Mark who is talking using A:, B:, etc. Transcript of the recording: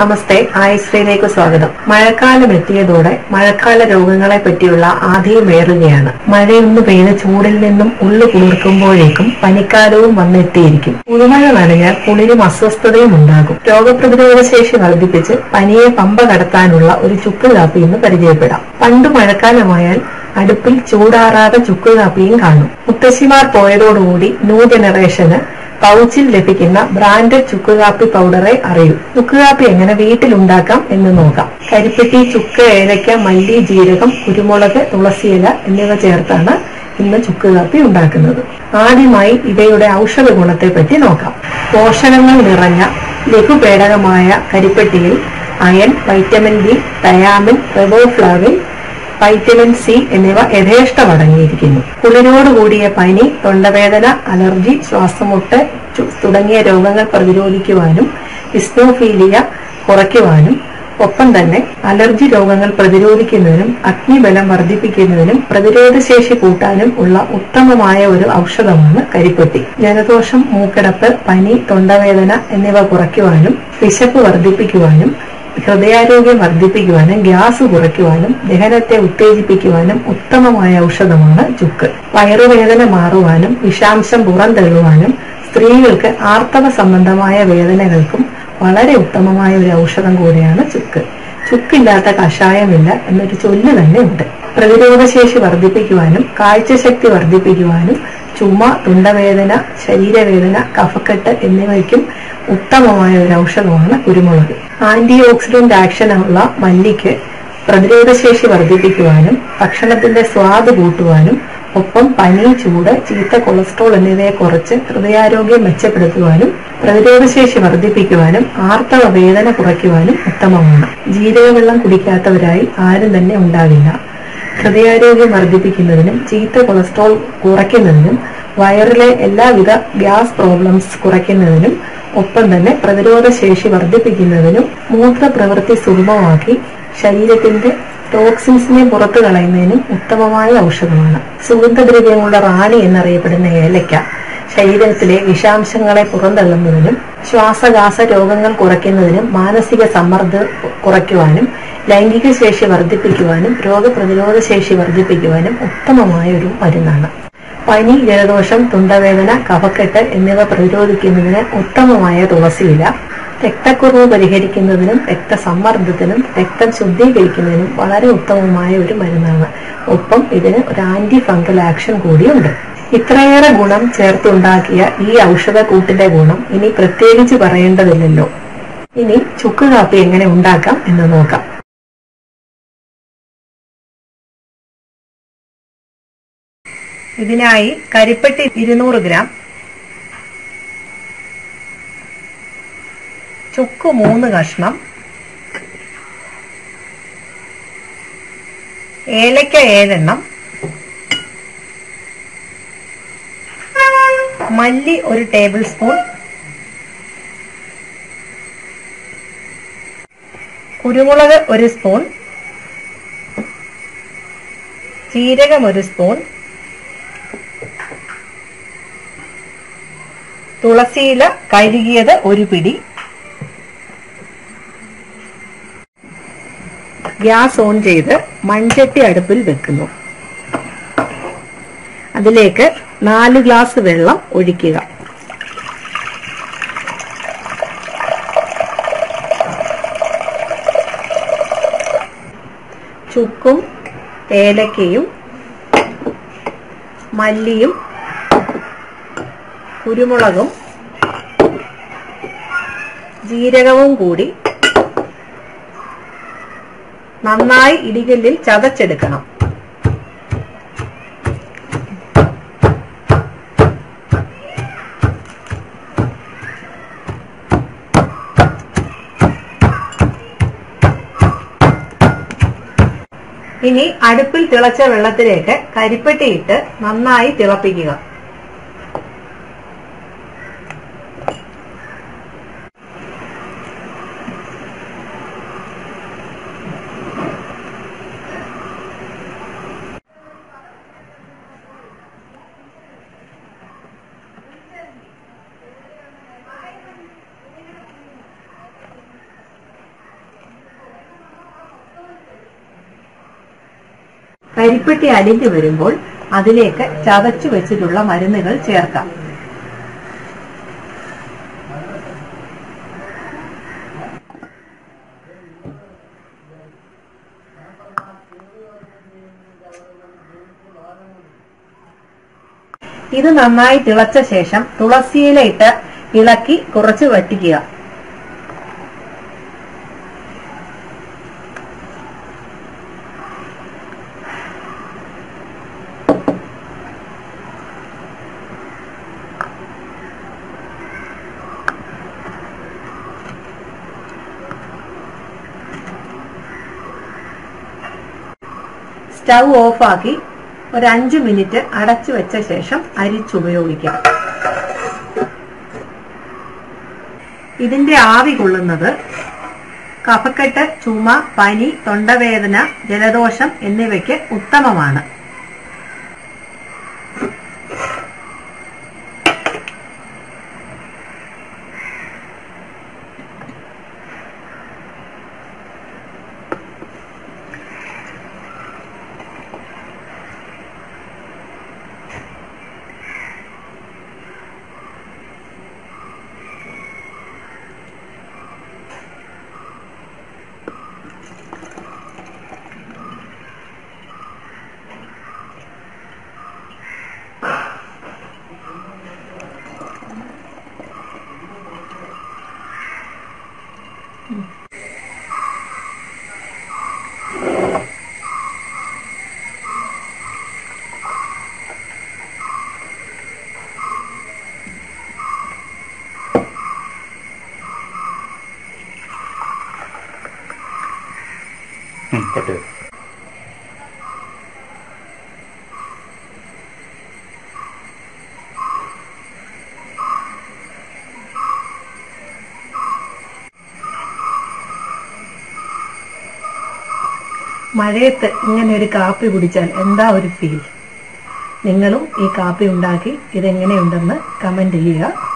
A: നമസ്തേ ആയുശ്രീയിലേക്ക് സ്വാഗതം മഴക്കാലം എത്തിയതോടെ മഴക്കാല രോഗങ്ങളെ പറ്റിയുള്ള ആധിയമേറുകയാണ് മഴയൊന്ന് പെയ്ത് ചൂടിൽ നിന്നും ഉള്ളു കുളിർക്കുമ്പോഴേക്കും പനിക്കാലവും വന്നെത്തിയിരിക്കും പുതുമഴ നനഞ്ഞാൽ കുളിരും അസ്വസ്ഥതയും ഉണ്ടാകും രോഗപ്രതിരോധ ശേഷി വർദ്ധിപ്പിച്ച് പനിയെ പമ്പ കടത്താനുള്ള ഒരു ചുക്ക് കാപ്പി ഇന്ന് പരിചയപ്പെടാം പണ്ട് മഴക്കാലമായാൽ അടുപ്പിൽ ചൂടാറാതെ ചുക്ക് കാപ്പിയും കാണും മുത്തശ്ശിമാർ പോയതോടുകൂടി ന്യൂ ജനറേഷന് പൗച്ചിൽ ലഭിക്കുന്ന ബ്രാൻഡഡ് ചുക്ക് കാപ്പി പൗഡറെ അറിയൂ ചുക്ക് കാപ്പി എങ്ങനെ വീട്ടിൽ ഉണ്ടാക്കാം എന്ന് നോക്കാം കരിപ്പെട്ടി ചുക്ക് ഏലക്ക മല്ലി ജീരകം കുരുമുളക് തുളസിയില എന്നിവ ചേർത്താണ് ഇന്ന് ചുക്ക് കാപ്പി ഉണ്ടാക്കുന്നത് ആദ്യമായി ഇവയുടെ ഔഷധ ഗുണത്തെ പറ്റി നോക്കാം പോഷകങ്ങൾ നിറഞ്ഞ ലഘുപേടകമായ കരിപ്പെട്ടിയിൽ iron vitamin B thiamine riboflavin vitamin C എന്നിവ യഥേഷ്ടം അടങ്ങിയിരിക്കുന്നു കുളിരോടുകൂടിയ പനി തൊണ്ടവേദന അലർജി ശ്വാസമുട്ട് ചു- തുടങ്ങിയ രോഗങ്ങൾ പ്രതിരോധിക്കുവാനും ഇസ്നോഫീലിയ കുറയ്ക്കുവാനും ഒപ്പം തന്നെ അലർജി രോഗങ്ങൾ പ്രതിരോധിക്കുന്നതിനും അഗ്നിബലം വർദ്ധിപ്പിക്കുന്നതിനും പ്രതിരോധശേഷി കൂട്ടാനും ഉള്ള ഉത്തമമായ ഒരു ഔഷധമാണ് കരിപ്പെട്ടി ജലദോഷം മൂക്കടപ്പ് പനി തൊണ്ടവേദന എന്നിവ കുറയ്ക്കുവാനും വിശപ്പ് വർദ്ധിപ്പിക്കുവാനും ഹൃദയാരോഗ്യം വർദ്ധിപ്പിക്കുവാനും ഗ്യാസ് കുറയ്ക്കുവാനും ദഹനത്തെ ഉത്തേജിപ്പിക്കുവാനും ഉത്തമമായ ഔഷധമാണ് ചുക്ക് വയറുവേദന മാറുവാനും വിഷാംശം പുറന്തള്ളുവാനും സ്ത്രീകൾക്ക് ആർത്തവ സംബന്ധമായ വേദനകൾക്കും വളരെ ഉത്തമമായ ഒരു ഔഷധം കൂടിയാണ് ചുക്ക് ചുക്കില്ലാത്ത കഷായമില്ല എന്നൊരു ചൊല്ല് തന്നെ ഉണ്ട് പ്രതിരോധശേഷി വർദ്ധിപ്പിക്കുവാനും കാഴ്ചശക്തി വർദ്ധിപ്പിക്കുവാനും ചുമ തുണ്ടവേദന ശരീരവേദന കഫക്കെട്ട് എന്നിവയ്ക്കും ഉത്തമമായ ഒരു ഔഷധമാണ് കുരുമുളക് ആന്റി ഓക്സിഡന്റ് ആക്ഷനുള്ള മല്ലിക്ക് പ്രതിരോധശേഷി വർദ്ധിപ്പിക്കുവാനും ഭക്ഷണത്തിന്റെ സ്വാദ് കൂട്ടുവാനും ഒപ്പം പനി ചൂട് ചീത്ത കൊളസ്ട്രോൾ എന്നിവയെ കുറച്ച് ഹൃദയാരോഗ്യം മെച്ചപ്പെടുത്തുവാനും പ്രതിരോധശേഷി വർദ്ധിപ്പിക്കുവാനും ആർത്തവ വേദന കുറയ്ക്കുവാനും ഉത്തമമാണ് ജീരകവെള്ളം കുടിക്കാത്തവരായി ആരും തന്നെ ഉണ്ടാവില്ല ഹൃദയാരോഗ്യം വർദ്ധിപ്പിക്കുന്നതിനും ചീത്ത കൊളസ്ട്രോൾ കുറയ്ക്കുന്നതിനും വയറിലെ എല്ലാവിധ ഗ്യാസ് പ്രോബ്ലംസ് കുറയ്ക്കുന്നതിനും ഒപ്പം തന്നെ പ്രതിരോധ ശേഷി വർദ്ധിപ്പിക്കുന്നതിനും മൂത്രപ്രവൃത്തി സുഗമമാക്കി ശരീരത്തിന്റെ ടോക്സിൻസിനെ പുറത്തു കളയുന്നതിനും ഉത്തമമായ ഔഷധമാണ് സുഗന്ധദ്രവ്യങ്ങളുടെ റാണി എന്നറിയപ്പെടുന്ന ഏലയ്ക്ക ശരീരത്തിലെ വിഷാംശങ്ങളെ പുറന്തള്ളുന്നതിനും ശ്വാസകാസ രോഗങ്ങൾ കുറയ്ക്കുന്നതിനും മാനസിക സമ്മർദ്ദം കുറയ്ക്കുവാനും ലൈംഗിക ശേഷി വർദ്ധിപ്പിക്കുവാനും രോഗപ്രതിരോധ ശേഷി വർദ്ധിപ്പിക്കുവാനും ഉത്തമമായ ഒരു മരുന്നാണ് പനി ജലദോഷം തുണ്ടവേദന കഫക്കെട്ട് എന്നിവ പ്രതിരോധിക്കുന്നതിന് ഉത്തമമായ തുളസിയില രക്തക്കുറവ് പരിഹരിക്കുന്നതിനും രക്തസമ്മർദ്ദത്തിനും രക്തം ശുദ്ധീകരിക്കുന്നതിനും വളരെ ഉത്തമമായ ഒരു മരുന്നാണ് ഒപ്പം ഇതിന് ഒരു ആന്റി ഫംഗൽ ആക്ഷൻ കൂടിയുണ്ട് ഇത്രയേറെ ഗുണം ചേർത്തുണ്ടാക്കിയ ഈ ഔഷധക്കൂട്ടിന്റെ ഗുണം ഇനി പ്രത്യേകിച്ച് പറയേണ്ടതില്ലല്ലോ ഇനി ചുക്ക് കാപ്പി എങ്ങനെ ഉണ്ടാക്കാം എന്ന് നോക്കാം ഇതിനായി കരിപ്പെട്ടി ഇരുന്നൂറ് ഗ്രാം ചുക്ക് മൂന്ന് കഷ്ണം ഏലക്ക ഏഴെണ്ണം മല്ലി ഒരു ടേബിൾ സ്പൂൺ കുരുമുളക് ഒരു സ്പൂൺ ജീരകം ഒരു സ്പൂൺ തുളസിയില കഴുകിയത് ഒരു പിടി ഗ്യാസ് ഓൺ ചെയ്ത് മൺചട്ടി അടുപ്പിൽ വെക്കുന്നു അതിലേക്ക് നാല് ഗ്ലാസ് വെള്ളം ഒഴിക്കുക ചുക്കും ഏലക്കയും മല്ലിയും കുരുമുളകും ജീരകവും കൂടി നന്നായി ഇടികല്ലിൽ ചതച്ചെടുക്കണം ഇനി അടുപ്പിൽ തിളച്ച വെള്ളത്തിലേക്ക് കരിപ്പെട്ടിയിട്ട് നന്നായി തിളപ്പിക്കുക കരിപ്പെട്ടി അലിഞ്ഞു വരുമ്പോൾ അതിലേക്ക് ചതച്ചു വെച്ചിട്ടുള്ള മരുന്നുകൾ ചേർക്കാം ഇത് നന്നായി തിളച്ച ശേഷം തുളസിയില ഇട്ട് ഇളക്കി കുറച്ച് വറ്റിക്കുക സ്റ്റൗ ഓഫാക്കി ഒരു അഞ്ചു മിനിറ്റ് അടച്ചു വെച്ച ശേഷം അരിച്ചുപയോഗിക്കാം ഇതിന്റെ ആവി കൊള്ളുന്നത് കഫക്കെട്ട് ചുമ പനി തൊണ്ടവേദന ജലദോഷം എന്നിവയ്ക്ക് ഉത്തമമാണ്
B: ഉം, കട്ട് ചെയ്തു
A: മഴയത്ത് ഇങ്ങനെ ഒരു കാപ്പി കുടിച്ചാൽ എന്താ ഒരു ഫീൽ നിങ്ങളും ഈ കാപ്പി ഉണ്ടാക്കി ഇതെങ്ങനെയുണ്ടെന്ന് കമന്റ് ചെയ്യുക